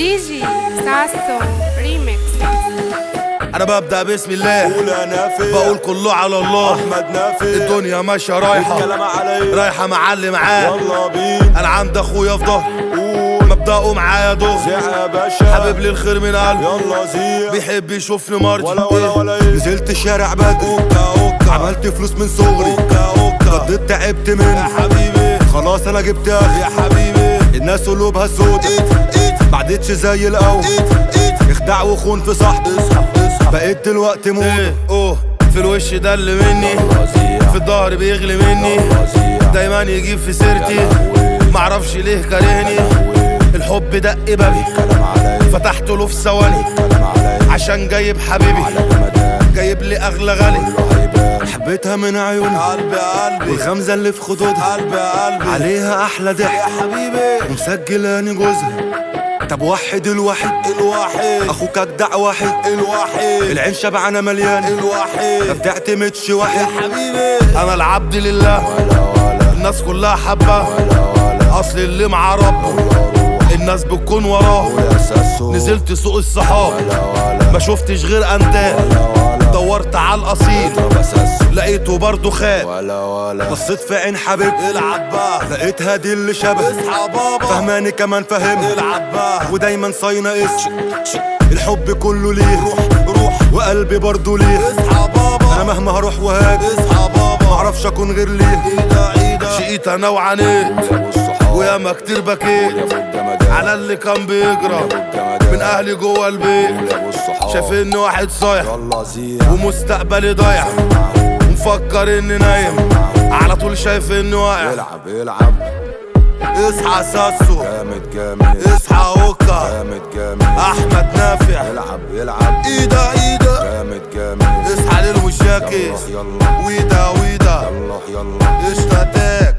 دي جي ساسو ريميكس انا ببدا بسم الله قول انا فين بقول كله على الله احمد نافي الدنيا ماشيه رايحه الكلام عليا رايحه معلم معاه يلا بينا انا عند اخويا في ظهري قول مبدأه معايا دغري زيع يا باشا حبيب لي الخير من قلبي يلا زيع بيحب يشوفني مرضي ولا ولا ولا ايه نزلت الشارع بدري اوكا اوكا عملت فلوس من صغري اوكا اوكا قضيت تعبت يا مني حبيبي خلاص انا جبت اخي يا حبيبي الناس قلوبها سود ايد ايد بعدتش زي الاول ايد ايد اخداع وخون في صاحبي اصحى اصحى بقيت دلوقتي موت ايه اوه في الوش ده اللي مني يلا زيع في الظهر بيغلي مني يلا زيع دايما يجيب في سيرتي معرفش ليه كارهني الحب دق بابي كلام عليا فتحت له في ثواني كلام عليا عشان جايب حبيبي على جمدان جايب لي اغلى غالي كله هيبان حبيتها من عيونها قلبي قلبي والغمزة اللي في خدودها قلبي قلبي عليها احلى يا ضحك حبيبي ومسجلاني جوزها طب وحد الواحد الوحيد اخوك اجدع واحد الوحيد العين شبعانة مليان ما الوحيد بتعتمدش يا واحد حبيبي انا العبد لله ولا ولا الناس كلها حبه ولا ولا اصل اللي مع ربه روح الناس بتكون وراه يا ساسو نزلت سوق الصحاب ولا ولا ما شفتش غير اندال ولا ولا دورت على الاصيل يا ساسو لقيته برضه خاب ولا ولا بصيت في عين حبيبتي العب بقى لقيتها دي اللي شبه اصحى بابا فهماني كمان فهمها العب بقى ودايما صاينة اسم الحب كله ليه روح روح وقلبي برضه ليه اصحى انا بابا مهما هروح وهاجي اصحى بابا معرفش اكون غير ليه ايدا ايدا شقيت انا وعانيت يا ابو الصحاب وياما كتير بكيت يا ابو الجمدان على اللي كان بيجرى الجمدان من اهلي جوه البيت يا ابو الصحاب شايفيني واحد صايع يلا زيع ومستقبلي ضايع ومفكر اني نايم على طول شايف اني واقع العب العب اصحى ساسو جامد جامد اصحى اوكا جامد جامد احمد نافع العب العب ايدا ايدا جامد جامد اصحى للمشاكس يلا يلا ويدا ويدا يلا يلا اشتاتك